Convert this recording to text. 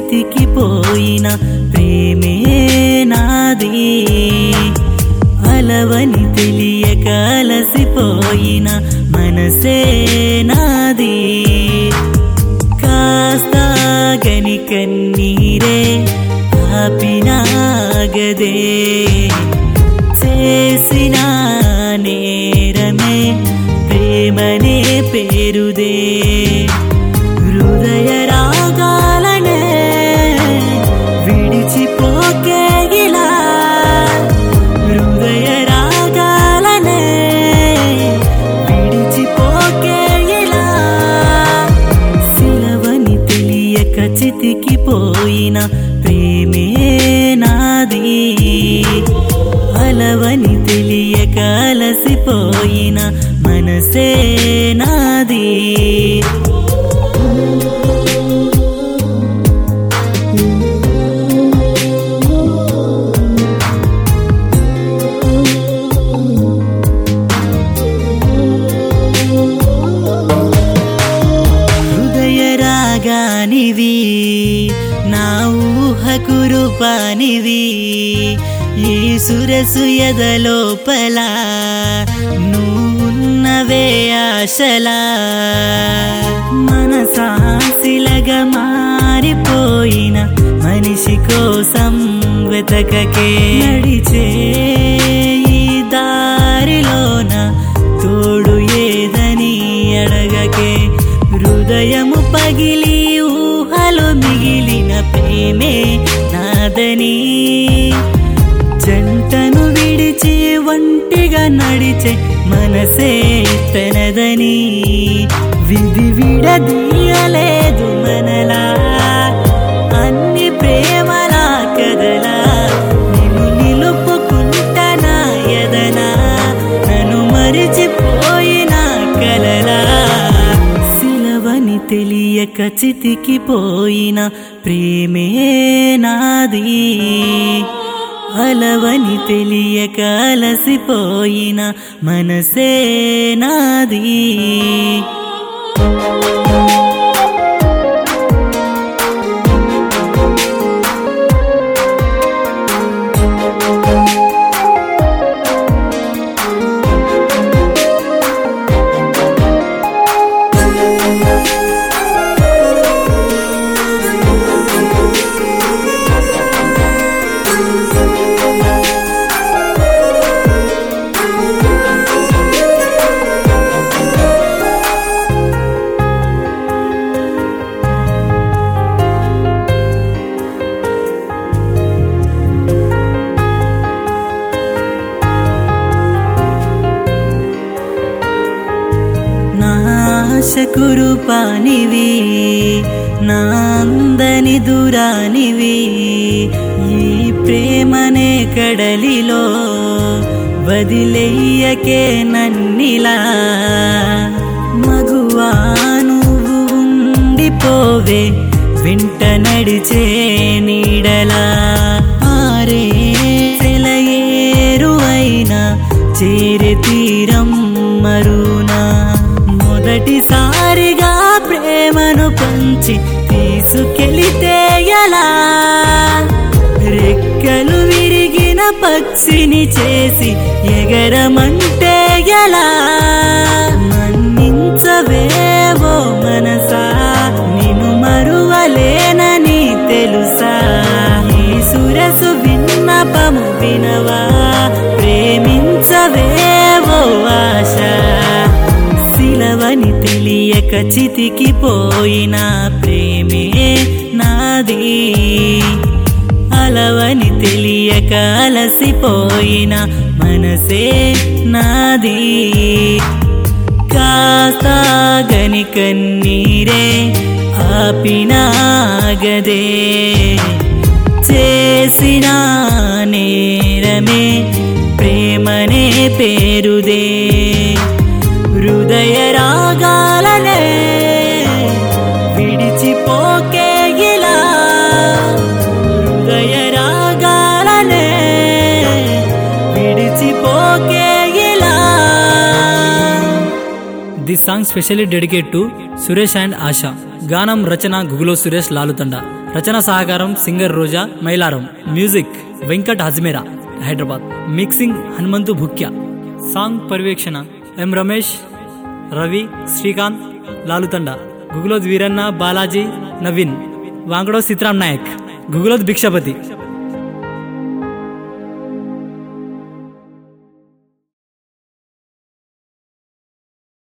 చితికిపోయిన ప్రేమే నాది అలవని తెలియక అలసిపోయిన మనసే నాది కాస్త గని కన్నీరే ఆపినాగదే చేసిన నేరమే ప్రేమనే పేరుదే హృదయ రాగాలనే విడిచిపోకే ఇలా హృదయ రాగాలనే విడిచిపోకే ఇలా సిలవని తెలియక చితికిపోయిన ప్రేమే నాది అలవని తెలియక అలసిపోయిన మనసే నాది హృదయ రాగానివి నా ఊహకు రూపానివి ఈ సురసు ఎదలోపల నువ్వున్నవే ఆశలా మనసాసిలగా మారిపోయిన మనిషి కోసం వెతకకే నడిచే ఈ దారిలోన తోడు ఏదని అడగకే హృదయము పగిలి ఊహలో మిగిలిన ప్రేమే నాదని జంటను విడిచి ఒంటిగా నడిచే మనసే తనదని విధి విడదీయలేదు మనలా అన్ని ప్రేమలా కదలా నిన్ను నిలుపుకుంటనా ఎదనా నన్ను మరిచిపోయిన కలలా సిలవని తెలియక చితికిపోయిన ప్రేమే నాది అలవని తెలియక అలసిపోయిన మనసే నాది నాశకురు పానివి నా అందని దూరానివి ఈ ప్రేమనే కడలిలో వదిలేయకే నన్నిలా మగువా నువ్వు ఉండిపోవే వెంట నడిచే నీడలా ఆరే సెలయేరు అయినా చేరే తీరం మరునా మొదటిసారిగా ప్రేమను పంచి తీసుకెళితే ఎలా రెక్కలు విరిగిన పక్షిని చేసి ఎగరమంటే ఎలా మన్నించవేవో మనసా నిన్ను మరువలేనని తెలుసా ఈ సురసు విన్నపము వినవా ప్రేమించవేవో ఆశ సిలవని తెలియక చితికిపోయిన ప్రేమే నాది అలవని తెలియక అలసిపోయిన మనసే నాది కాస్త గని కన్నీరే ఆపినాగదే చేసిన నేరమే ప్రేమనే పేరుదే హృదయ రాగాలనే విడిచిపోకే ఇలా హృదయ రాగాలనే విడిచిపోకే ఇలా this song specially dedicate to Suresh and Asha గానం రచన గుగులో సురేష్ లాలుతండ రచన సహకారం singer Roja Mailaram music Venkat Hajmera Hyderabad mixing Hanumanthu Bhukya song పర్యవేక్షణ ఎం రమేష్ రవి శ్రీకాంత్ లాలుతండ గుగులోద్ వీరన్న బాలాజీ నవీన్ వాంగడో సీతారాం నాయక్ గుగులోద్ భిక్షపతి